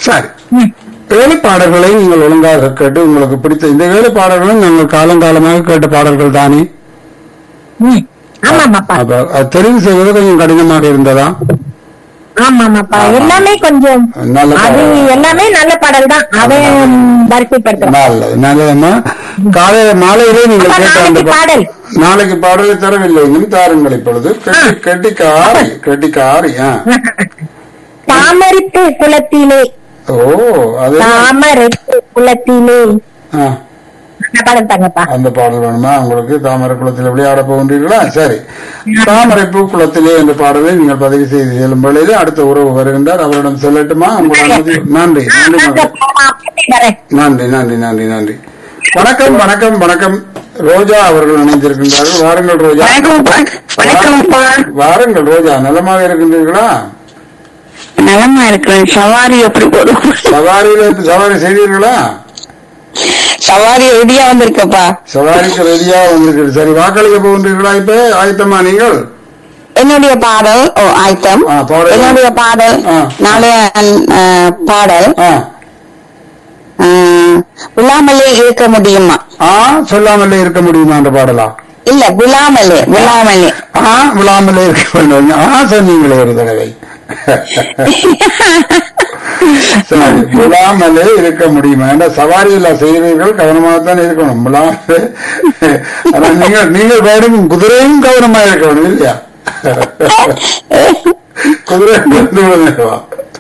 சரி ம். ஏழு பாடல்களை நீங்கள் ஒழுங்காக கேட்டு உங்களுக்கு பிடித்த இந்த ஏழு பாடல்களும் நாங்கள் காலங்காலமாக கேட்ட பாடல்கள் தானே ம். ஆமாமாப்பா அப்ப அது தெரிவு செய்வது கொஞ்சம் கடினமாக இருந்ததா ஆமாமாப்பா எல்லாமே கொஞ்சம் நல்ல அது பாடல். எல்லாமே நல்ல பாடல் தான் அதை வரிசைப்படுத்துறோம் நல்லது நல்லதம்மா காலையில மாலையிலே நீங்கள் அப்ப கேட்ட அந்த நாளைக்கு பா- பாடல். நாளைக்கு பாடலை தரவில்லை இன்னும் தாருங்கள் இப்பொழுது கெட்டி கெட்டிக்காரி கெட்டிக்காரி ஆ. தாமரைப்பூ குளத்திலே ஓ அது தாமரைப்பூ குளத்திலே ஆ, அந்த பாடல் தாங்கப்பா அந்த பாடல் வேணுமா உங்களுக்கு தாமரை குளத்தில் விளையாட போகின்றீர்களா சரி தாமரை பூ குளத்திலே என்ற பாடலை நீங்கள் பதிவு செய்து செல்லும் பொழுது அடுத்த உறவு வருகின்றார் அவரிடம் சொல்லட்டுமா உங்கள் அனுமதி நன்றி நன்றி மகளே. வரேன். நன்றி நன்றி நன்றி நன்றி வணக்கம் வணக்கம் வணக்கம் ரோஜா அவர்கள் இணைந்திருக்கின்றார்கள் வாருங்கள் ரோஜா வணக்கம்ப்பா வாருங்கள் ரோஜா நலமாக இருக்கின்றீர்களா நலமா இருக்கிறேன் சவாரி எப்படி போதும் சவாரியில சவாரி செய்தீர்களா சவாரி ரெடியா வந்திருக்கப்பா சவாரிக்கு ரெடியா வந்திருக்கிறது சரி வாக்களிக்க போகின்றீர்களா இப்ப ஆயத்தமா நீங்கள் என்னுடைய பாடல் ஓ ஆயத்தம் ஆ, பாடல். என்னுடைய பாடல் ஆ. நாளைய அஹ், பாடல் ஆ அஹ், விழாமலே இருக்க முடியுமா ஆ சொல்லாமலே இருக்க முடியுமா அந்த பாடலா இல்ல விழாமலே விழாமலே ஆ விழாமலே இருக்க வேண்டும் ஆ சொன்னீங்களே ஒரு தடவை சரி விழாமலே இருக்க முடியுமா ஏன்னா சவாரியில் செய்கிறீர்கள் கவனமாகத்தான் இருக்கணும் விழாமலே ஆனா நீங்கள் நீங்கள் வேணும் குதிரையும் கவனமா இருக்க வேணும் இல்லையா குதிரை வந்து விழுந்துடுவா.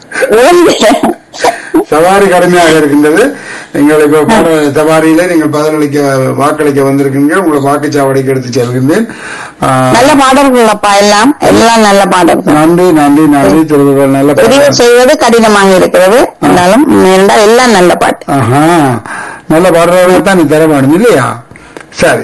சவாரி கடுமையாக இருக்கின்றது நீங்கள் இப்ப பாட சவாரியில நீங்கள் பதிலளிக்க வாக்களிக்க வந்திருக்கீங்க உங்களை வாக்குச்சாவடிக்கு எடுத்து செல்கின்றேன் ஆ, நல்ல பாடல்கள் அப்பா எல்லாம் எல்லாம் நல்ல பாடல்கள் நன்றி நன்றி நன்றி திருவுகள் நல்ல தெரிவு பாடல். செய்வது கடினமாக இருக்கிறது இருந்தாலும் இருந்தால் எல்லாம் நல்ல பாட்டு ஆஹா நல்ல பாடுறவங்க தான் நீ தர வேணும் இல்லையா சரி